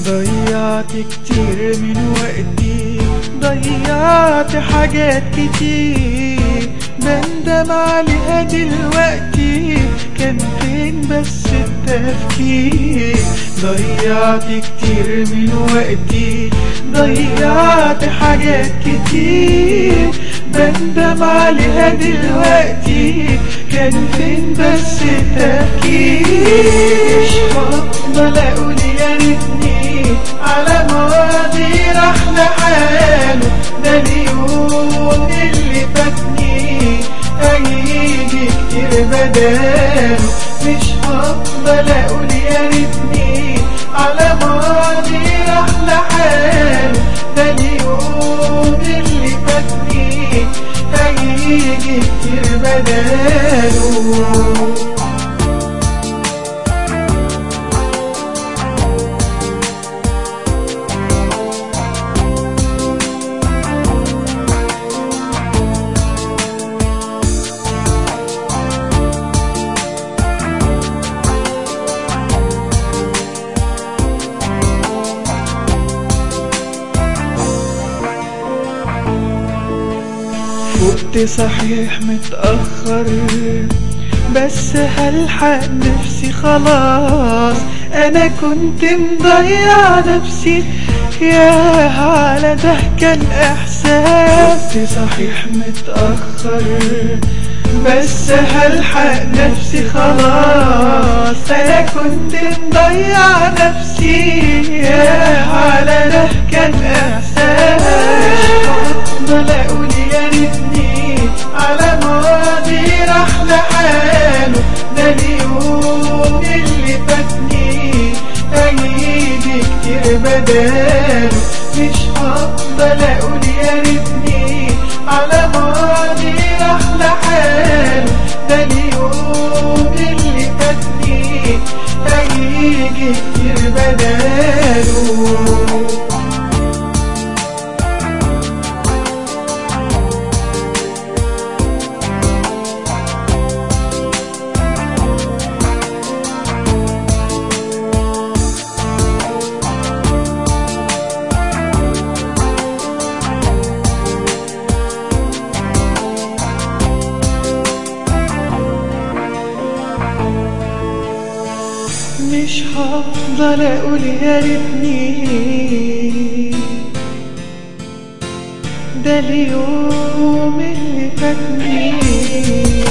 ضيعت كتير من وقتي ضيعت حاجات كتير بندم عليها دلوقتي كان فين بس التفكير ضيعت كتير من وقتي ضيعت حاجات كتير بندم عليها دلوقتي كان فين بس التفكير مش هفضل اقول يا ريتني على ماضي راح لحاله ده اليوم اللي فاتني هيجي كتير بداله مش هفضل اقول يا ريتني على ماضي راح لحاله ده اليوم اللي فاتني هيجي كتير بداله فقت صحيح متأخر بس هلحق نفسي خلاص انا كنت مضيع نفسي يا على ده كان احساس فقت صحيح متأخر بس هلحق نفسي خلاص انا كنت مضيع نفسي يا على ده كان احساس افضل اقول يا ريتني على ماضي راح لحاله ده اليوم اللي فاتني هيجي كتير بداله مش هفضل اقول يا ريتني على ماضي راح لحاله ده اليوم اللي فاتني هيجي كتير بداله مش هفضل اقول يا ريتني ده اليوم اللي فاتني